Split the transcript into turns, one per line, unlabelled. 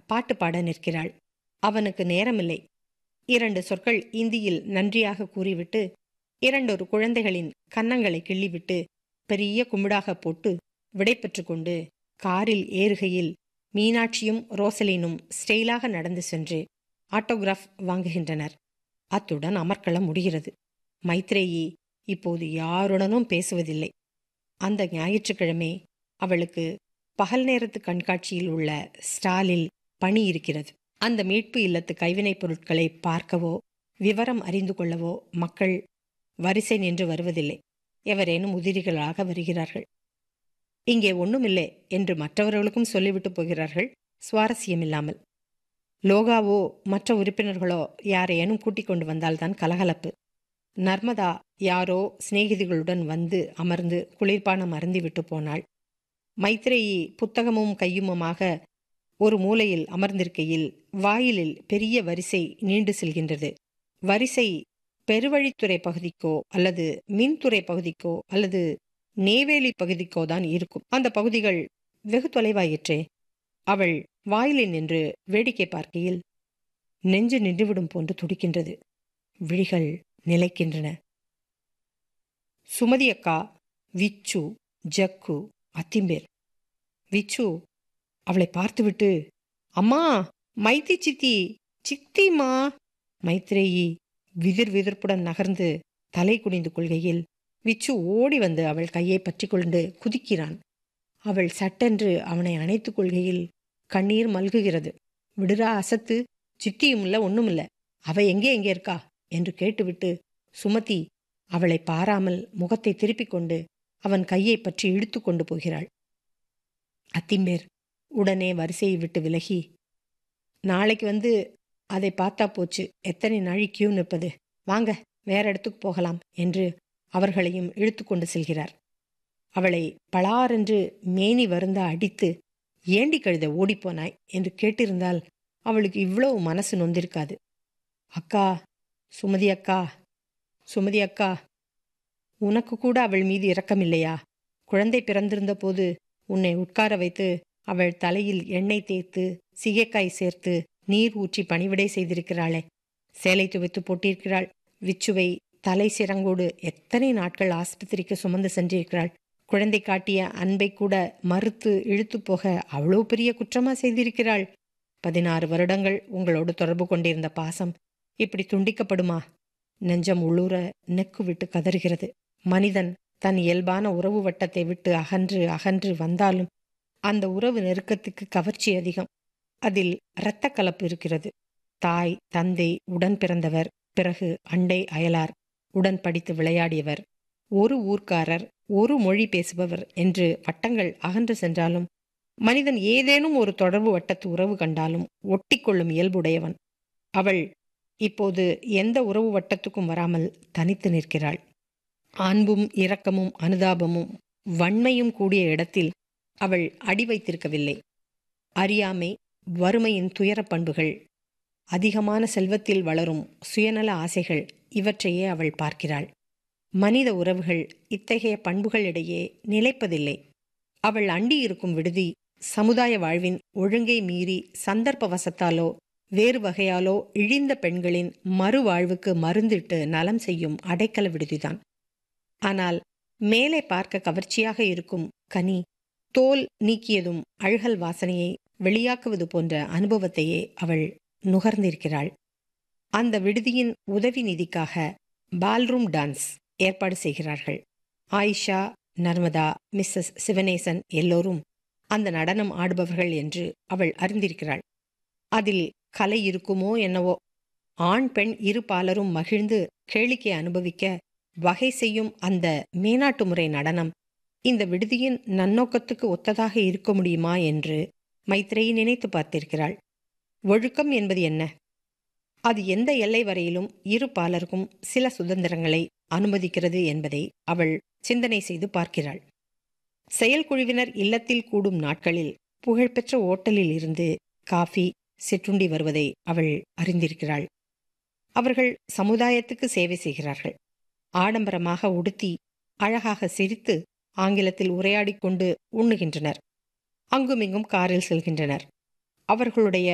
பாட்டு பாட நிற்கிறாள் அவனுக்கு நேரமில்லை இரண்டு சொற்கள் இந்தியில் நன்றியாக கூறிவிட்டு இரண்டொரு குழந்தைகளின் கன்னங்களை கிள்ளிவிட்டு பெரிய கும்பிடாக போட்டு விடைபெற்று கொண்டு காரில் ஏறுகையில் மீனாட்சியும் ரோசலினும் ஸ்டெயிலாக நடந்து சென்று ஆட்டோகிராஃப் வாங்குகின்றனர் அத்துடன் அமர்க்களம் முடிகிறது மைத்ரேயி இப்போது யாருடனும் பேசுவதில்லை அந்த ஞாயிற்றுக்கிழமை அவளுக்கு பகல் நேரத்து கண்காட்சியில் உள்ள ஸ்டாலில் பணி இருக்கிறது அந்த மீட்பு இல்லத்து கைவினைப் பொருட்களை பார்க்கவோ விவரம் அறிந்து கொள்ளவோ மக்கள் வரிசை நின்று வருவதில்லை எவரேனும் உதிரிகளாக வருகிறார்கள் இங்கே ஒண்ணுமில்லை என்று மற்றவர்களுக்கும் சொல்லிவிட்டு போகிறார்கள் சுவாரஸ்யமில்லாமல் லோகாவோ மற்ற உறுப்பினர்களோ யாரையேனும் கூட்டிக் கொண்டு வந்தால்தான் கலகலப்பு நர்மதா யாரோ சிநேகிதிகளுடன் வந்து அமர்ந்து குளிர்பானம் அருந்திவிட்டு போனாள் மைத்ரேயி புத்தகமும் கையுமமாக ஒரு மூலையில் அமர்ந்திருக்கையில் வாயிலில் பெரிய வரிசை நீண்டு செல்கின்றது வரிசை பெருவழித்துறை பகுதிக்கோ அல்லது மின்துறை பகுதிக்கோ அல்லது நெய்வேலி பகுதிக்கோ தான் இருக்கும் அந்த பகுதிகள் வெகு தொலைவாயிற்றே அவள் வாயிலில் நின்று வேடிக்கை பார்க்கையில் நெஞ்சு நின்றுவிடும் போன்று துடிக்கின்றது விழிகள் நிலைக்கின்றன சுமதி அக்கா விச்சு ஜக்கு அத்திம்பேர் விச்சு அவளை பார்த்துவிட்டு அம்மா மைத்தி சித்தி சித்திமா மைத்ரேயி விதிர் விதிர்ப்புடன் நகர்ந்து தலை குனிந்து கொள்கையில் விச்சு ஓடி வந்து அவள் கையை பற்றி கொண்டு குதிக்கிறான் அவள் சட்டென்று அவனை அணைத்துக் கொள்கையில் கண்ணீர் மல்குகிறது விடுறா அசத்து சித்தியும் இல்ல ஒண்ணுமில்ல அவ எங்கே எங்கே இருக்கா என்று கேட்டுவிட்டு சுமதி அவளை பாராமல் முகத்தை திருப்பிக் கொண்டு அவன் கையை பற்றி இழுத்து கொண்டு போகிறாள் அத்திம்பேர் உடனே வரிசையை விட்டு விலகி நாளைக்கு வந்து அதை பார்த்தா போச்சு எத்தனை நாழி கியூ நிற்பது வாங்க வேற இடத்துக்கு போகலாம் என்று அவர்களையும் இழுத்து கொண்டு செல்கிறார் அவளை பளாரென்று மேனி வருந்த அடித்து ஏண்டி கழுத ஓடிப்போனாய் என்று கேட்டிருந்தால் அவளுக்கு இவ்வளவு மனசு நொந்திருக்காது அக்கா சுமதி அக்கா சுமதி அக்கா உனக்கு கூட அவள் மீது இரக்கமில்லையா குழந்தை பிறந்திருந்த போது உன்னை உட்கார வைத்து அவள் தலையில் எண்ணெய் தேய்த்து சிகைக்காய் சேர்த்து நீர் ஊற்றி பணிவிடை செய்திருக்கிறாளே சேலை துவைத்து போட்டிருக்கிறாள் விச்சுவை தலை சிறங்கோடு எத்தனை நாட்கள் ஆஸ்பத்திரிக்கு சுமந்து சென்றிருக்கிறாள் குழந்தை காட்டிய அன்பை கூட மறுத்து இழுத்து போக அவ்வளோ பெரிய குற்றமா செய்திருக்கிறாள் பதினாறு வருடங்கள் உங்களோடு தொடர்பு கொண்டிருந்த பாசம் இப்படி துண்டிக்கப்படுமா நெஞ்சம் உள்ளூர நெக்கு விட்டு கதறுகிறது மனிதன் தன் இயல்பான உறவு வட்டத்தை விட்டு அகன்று அகன்று வந்தாலும் அந்த உறவு நெருக்கத்துக்கு கவர்ச்சி அதிகம் அதில் இரத்த கலப்பு இருக்கிறது தாய் தந்தை உடன் பிறந்தவர் பிறகு அண்டை அயலார் உடன் படித்து விளையாடியவர் ஒரு ஊர்க்காரர் ஒரு மொழி பேசுபவர் என்று வட்டங்கள் அகன்று சென்றாலும் மனிதன் ஏதேனும் ஒரு தொடர்பு வட்டத்து உறவு கண்டாலும் ஒட்டிக்கொள்ளும் இயல்புடையவன் அவள் இப்போது எந்த உறவு வட்டத்துக்கும் வராமல் தனித்து நிற்கிறாள் அன்பும் இரக்கமும் அனுதாபமும் வன்மையும் கூடிய இடத்தில் அவள் அடி வைத்திருக்கவில்லை அறியாமை வறுமையின் துயரப் பண்புகள் அதிகமான செல்வத்தில் வளரும் சுயநல ஆசைகள் இவற்றையே அவள் பார்க்கிறாள் மனித உறவுகள் இத்தகைய பண்புகளிடையே நிலைப்பதில்லை அவள் அண்டி இருக்கும் விடுதி சமுதாய வாழ்வின் ஒழுங்கை மீறி சந்தர்ப்பவசத்தாலோ வேறு வகையாலோ இழிந்த பெண்களின் மறுவாழ்வுக்கு மருந்திட்டு நலம் செய்யும் அடைக்கல விடுதிதான் ஆனால் மேலே பார்க்க கவர்ச்சியாக இருக்கும் கனி தோல் நீக்கியதும் அழுகல் வாசனையை வெளியாக்குவது போன்ற அனுபவத்தையே அவள் நுகர்ந்திருக்கிறாள் அந்த விடுதியின் உதவி நிதிக்காக பால்ரூம் டான்ஸ் ஏற்பாடு செய்கிறார்கள் ஆயிஷா நர்மதா மிஸ்ஸஸ் சிவனேசன் எல்லோரும் அந்த நடனம் ஆடுபவர்கள் என்று அவள் அறிந்திருக்கிறாள் அதில் கலை இருக்குமோ என்னவோ ஆண் பெண் இரு பாலரும் மகிழ்ந்து கேளிக்கை அனுபவிக்க வகை செய்யும் அந்த மேனாட்டு முறை நடனம் இந்த விடுதியின் நன்னோக்கத்துக்கு ஒத்ததாக இருக்க முடியுமா என்று மைத்ரேயி நினைத்து பார்த்திருக்கிறாள் ஒழுக்கம் என்பது என்ன அது எந்த எல்லை வரையிலும் இரு பாலருக்கும் சில சுதந்திரங்களை அனுமதிக்கிறது என்பதை அவள் சிந்தனை செய்து பார்க்கிறாள் செயல்குழுவினர் இல்லத்தில் கூடும் நாட்களில் புகழ்பெற்ற ஓட்டலில் இருந்து காஃபி சிற்றுண்டி வருவதை அவள் அறிந்திருக்கிறாள் அவர்கள் சமுதாயத்துக்கு சேவை செய்கிறார்கள் ஆடம்பரமாக உடுத்தி அழகாக சிரித்து ஆங்கிலத்தில் உரையாடிக் கொண்டு உண்ணுகின்றனர் அங்குமிங்கும் காரில் செல்கின்றனர் அவர்களுடைய